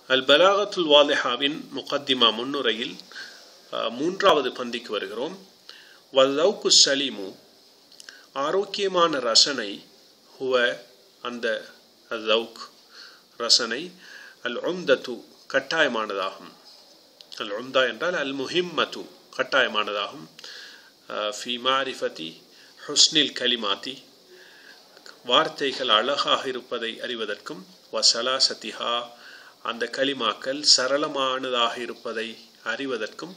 அல் பலாகத்துல் வாலிஹாவின் முகத்திமா முன்னுரையில் அஹ், மூன்றாவது பந்திக்கு வருகிறோம் வல்லவுக்கு சலீமு ஆரோக்கியமான ரசனை ஹுவ அந்த அலவுக் ரசனை அல் உம்தத்து கட்டாயமானதாகும் அல் உம்தா என்றால் அல் முஹிம்மத்து கட்டாயமானதாகும் அஹ், ஃபி மாரிஃபதி ஹுஸ்னில் கலிமாத்தி வார்த்தைகள் அழகாக இருப்பதை அறிவதற்கும் வசலாசத்திஹா அந்த கலிமாக்கள் சரளமானதாக இருப்பதை அறிவதற்கும்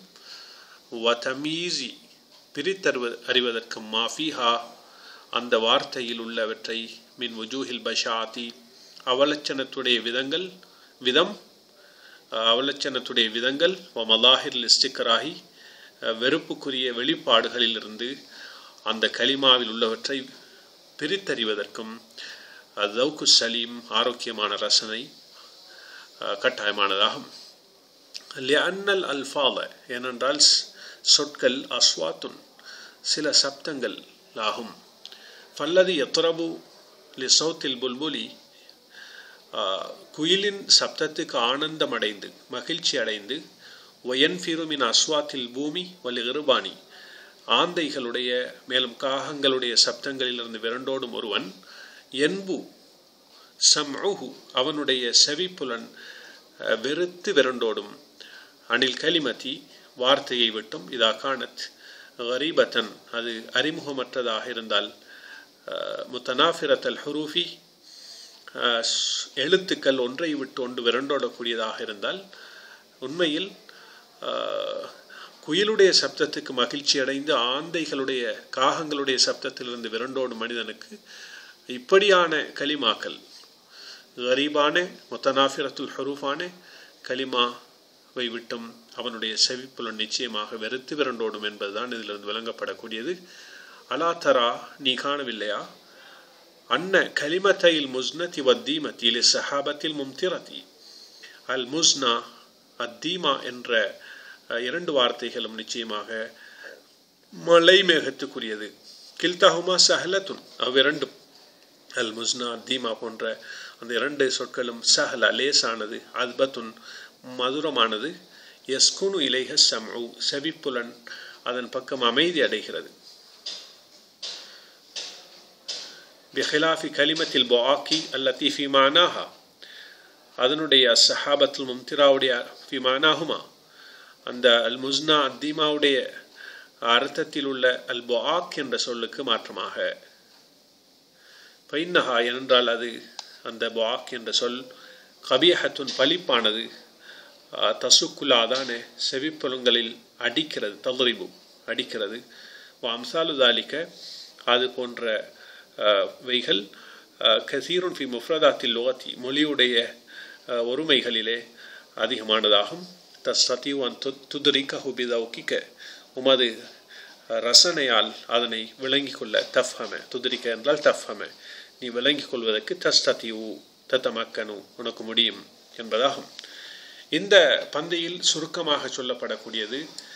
வதமீசி பிரித்தறிவ அறிவதற்கும் மாஃபிஹா அந்த வார்த்தையில் உள்ளவற்றை மின் வஜூஹில் பஷாத்தி அவலட்சணத்துடைய விதங்கள் விதம் அஹ், அவலட்சணத்துடைய விதங்கள் வ மலாஹிர் இஸ்டிக்கராகி வெறுப்புக்குரிய வெளிப்பாடுகளிலிருந்து அந்த கலிமாவில் உள்ளவற்றை பிரித்தறிவதற்கும் தௌக்கு சலீம் ஆரோக்கியமான ரசனை அஹ், கட்டாயமானதாகும் லியன்னல் அல்ஃபால ஏனென்றால் ஸ்- சொற்கள் அஸ்வாத்துன் சில சப்தங்கள் ஆகும் ஃபல்லதி எத்ரபு லி சௌத்தில் புல்புலி ஆஹ், குயிலின் சப்தத்துக்கு ஆனந்தம் அடைந்து மகிழ்ச்சி அடைந்து ஒயன் ஃபிருமின் அஸ்வாத்தில் பூமி வலி இருபானி ஆந்தைகளுடைய மேலும் காகங்களுடைய சப்தங்களிலிருந்து விரண்டோடும் ஒருவன் என்பு சம்உஹு அவனுடைய செவிப்புலன் அஹ், வெறுத்து விரண்டோடும் அனில் கலிமதி வார்த்தையை விட்டும் இதா காணத் கரீபத்தன் அது அறிமுகமற்றதாக இருந்தால் முத்தனாஃபிரத் அல் ஹுரூஃபி அஹ், ஸ்- எழுத்துக்கள் ஒன்றை விட்டு ஒன்று விரண்டோடக்கூடியதாக இருந்தால் உண்மையில் அஹ், குயிலுடைய சப்தத்துக்கு மகிழ்ச்சி அடைந்து ஆந்தைகளுடைய காகங்களுடைய சப்தத்திலிருந்து விரண்டோடும் மனிதனுக்கு இப்படியான கலிமாக்கள் கரீபான முத்தனாஃபிரத்துல் ஹரூஃபான கலிமாவை விட்டும் அவனுடைய செவிப்புலன் நிச்சயமாக வெறுத்து விரண்டோடும் என்பதுதான் இதிலிருந்து விளங்கப்படக்கூடியது அலா தரா நீ காணவில்லையா அன்ன கலிமத்தையில் முஸ்னதி வத்தீமத்தி லி சஹாபத்தில் மும்திரதி அல் முஸ்னா அத்தீமா என்ற அஹ், இரண்டு வார்த்தைகளும் நிச்சயமாக மலை மேகத்துக்குரியது கில்தாஹுமா சஹலத்துன் அவ்விரண்டும் அல் முஸ்னா தீமா போன்ற அந்த இரண்டு சொற்களும் சஹல லேசானது அல்பத்துன் மதுரமானது எஸ்குனு இலைஹ சம்உ செவிப்புலன் அதன் பக்கம் அமைதி அடைகிறது பிஹிலாஃபி கலிமத்தில் பொஆக்கி அல்லத்தி ஃபி மானாஹா அதனுடைய சஹாபத்துல் மும்திராவுடைய ஃபி மானாஹுமா அந்த அல் முஸ்னா அத்தீமாவுடைய அர்த்தத்தில் உள்ள அல் பொஆக் என்ற சொல்லுக்கு மாற்றமாக பைன்னஹா என்றால் அது அந்த பாக் என்ற சொல் கபியஹத்துன் பலிப்பானது ஆஹ், தசுக்குலாதான செவிப்புலங்களில் அடிக்கிறது தல்ரிபு அடிக்கிறது வம்சாலு தாலிக்க அது போன்ற ஆஹ், வைகள் ஆஹ், கசீருன் ஃபி முஃப்ரதாத்தில் லோகத்தி மொழியுடைய ஆஹ், ஒருமைகளிலே அதிகமானதாகும் தஸ்தீவன் துதுரிக்க ஹுபிதௌக்கிக்க உமது ரசனையால் அதனை விளங்கிக் கொள்ள தஃப்ஹம துதிரிக்க என்றால் தஃப்ஹம நீ விளங்கிக் கொள்வதற்கு தஸ்ததிவு தத்தமக்கனு உனக்கு முடியும் என்பதாகும் இந்த பந்தியில் சுருக்கமாக சொல்லப்படக்கூடியது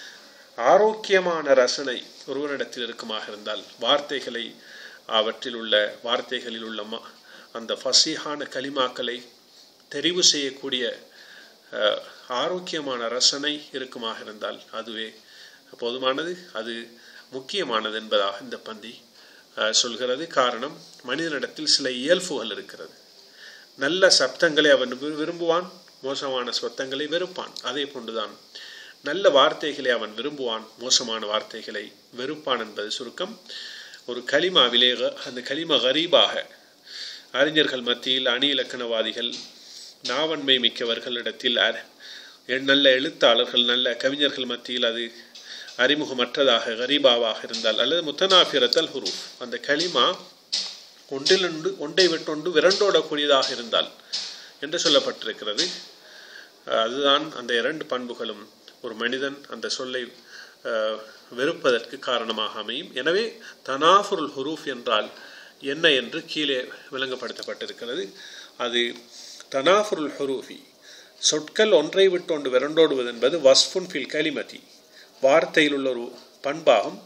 ஆரோக்கியமான ரசனை ஒருவரிடத்தில் இருக்குமாக இருந்தால் வார்த்தைகளை அவற்றில் உள்ள வார்த்தைகளில் உள்ள ம- அந்த ஃபசீஹான கலிமாக்களை தெரிவு செய்யக்கூடிய அஹ், ஆரோக்கியமான ரசனை இருக்குமாக இருந்தால் அதுவே போதுமானது அது முக்கியமானது என்பதாக இந்த பந்தி அஹ், சொல்கிறது காரணம் மனிதனிடத்தில் சில இயல்புகள் இருக்கிறது நல்ல சப்தங்களை அவன் வி- விரும்புவான் மோசமான சத்தங்களை வெறுப்பான் அதே போன்றுதான் நல்ல வார்த்தைகளை அவன் விரும்புவான் மோசமான வார்த்தைகளை வெறுப்பான் என்பது சுருக்கம் ஒரு கலிமாவிலே க- அந்த கலிமா கரீபாக அறிஞர்கள் மத்தியில் அணி இலக்கணவாதிகள் நாவன்மை மிக்கவர்களிடத்தில் அ- எ- நல்ல எழுத்தாளர்கள் நல்ல கவிஞர்கள் மத்தியில் அது அறிமுகமற்றதாக கரீபாவாக இருந்தால் அல்லது முத்தனாபிரத்தல் ஹுரூஃப் அந்த கலிமா ஒன்றிலொன்று ஒன்றை விட்டொன்று விரண்டோடக்கூடியதாக இருந்தால் என்று சொல்லப்பட்டிருக்கிறது அஹ் அதுதான் அந்த இரண்டு பண்புகளும் ஒரு மனிதன் அந்த சொல்லை அஹ், வெறுப்பதற்கு காரணமாக அமையும் எனவே தனாஃபுருல் ஹுரூஃப் என்றால் என்ன என்று கீழே விளங்கப்படுத்தப்பட்டிருக்கிறது அது தனாஃபுருல் ஹுரூஃபி சொற்கள் ஒன்றை விட்டு ஒன்று விரண்டோடுவது என்பது வஸ்ஃபுன் ஃபில் கலிமதி வார்த்தையில் உள்ள ஒரு பண்பாகும்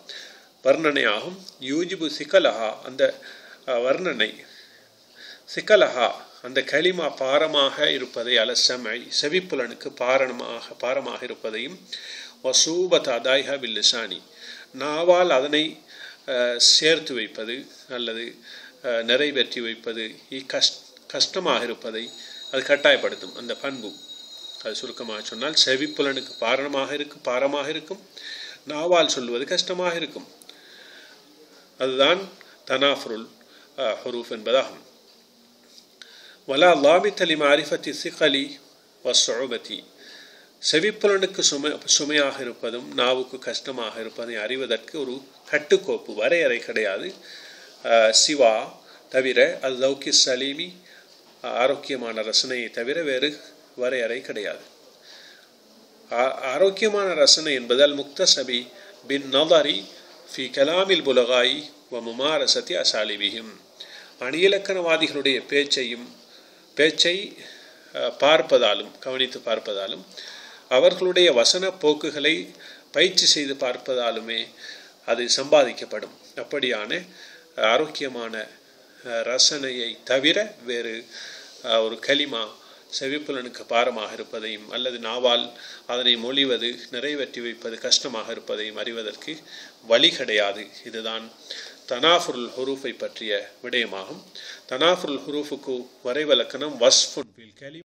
வர்ணனையாகும் யூஜிபு சிக்கலஹா அந்த அஹ், வர்ணனை சிக்கலஹா அந்த களிமா பாரமாக இருப்பதை அலசமை செவிப்புலனுக்கு பாரணமாக பாரமாக இருப்பதையும் வசூபத் அதாய்ஹா பில்லிசானி நாவால் அதனை சேர்த்து வைப்பது அல்லது நிறைவேற்றி வைப்பது கஷ் கஷ்டமாக இருப்பதை அது கட்டாயப்படுத்தும் அந்த பண்பு அது சுருக்கமாக சொன்னால் செவிப்புலனுக்கு பாரணமாக இருக்கும் பாரமாக இருக்கும் நாவால் சொல்லுவது கஷ்டமாக இருக்கும் அதுதான் தனாஃபுருல் ஹுரூஃப் என்பதாகும் வலா லாபித்தலி மாரிஃபத்தி சிகலி வசோபதி செவிப்புலனுக்கு சுமை சுமையாக இருப்பதும் நாவுக்கு கஷ்டமாக இருப்பதை அறிவதற்கு ஒரு கட்டுக்கோப்பு வரையறை கிடையாது சிவா தவிர அது லௌகி சலீமி ஆரோக்கியமான ரசனையை தவிர வேறு வரையறை கிடையாது ஆரோக்கியமான ரசனை என்பதால் முக்தசபி பின் நவரி ஃபி கலாமில் புலகாய் வ முமாரசத்தி அசாலிபியும் அணியிலக்கணவாதிகளுடைய பேச்சையும் பேச்சை பார்ப்பதாலும் கவனித்து பார்ப்பதாலும் அவர்களுடைய வசன போக்குகளை பயிற்சி செய்து பார்ப்பதாலுமே அது சம்பாதிக்கப்படும் அப்படியான ஆரோக்கியமான ரசனையை தவிர வேறு ஒரு களிமா செவிப்புலனுக்கு பாரமாக இருப்பதையும் அல்லது நாவால் அதனை மொழிவது நிறைவேற்றி வைப்பது கஷ்டமாக இருப்பதையும் அறிவதற்கு வழி கிடையாது இதுதான் தனாஃபுருல் ஹுரூஃபை பற்றிய விடயமாகும் தனாஃபுருல் ஹுரூஃபுக்கு வரைவலக்கணம் வஸ்ஃபுன்